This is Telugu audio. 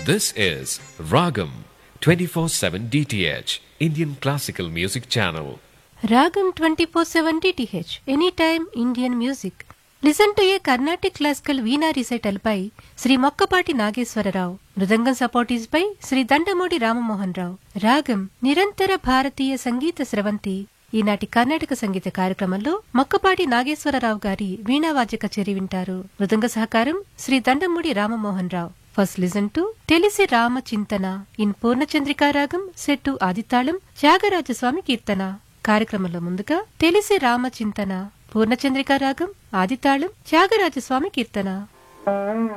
This is Ragam 24/7 DTH Indian Classical Music Channel. Ragam 24/7 DTH Anytime Indian Music. Listen to a Carnatic Classical Veena recital by Shri Mokkapati Nageswara Rao mridangam support is by Shri Dandamudi Ramamohan Rao ragam నిరంతర భారతీయ సంగీత స్రవంతి ఈనాటి కర్ణాటక సంగీత కార్యక్రమంలో మొక్కపాటి నాగేశ్వరరావు గారి వీణావాద్య కచేరి వింటారు మృదంగ సహకారం Shri Dandamudi Ramamohan Rao first listen to Telisi Rama చింతన ఇన్ పూర్ణచంద్రికా రాగం సెట్టు ఆదితాళం త్యాగరాజస్వామి కీర్తన కార్యక్రమంలో ముందుగా తెలిసి రామ చింతన పూర్ణచంద్రికా రాగం ఆదితాళం త్యాగరాజస్వామి కీర్తన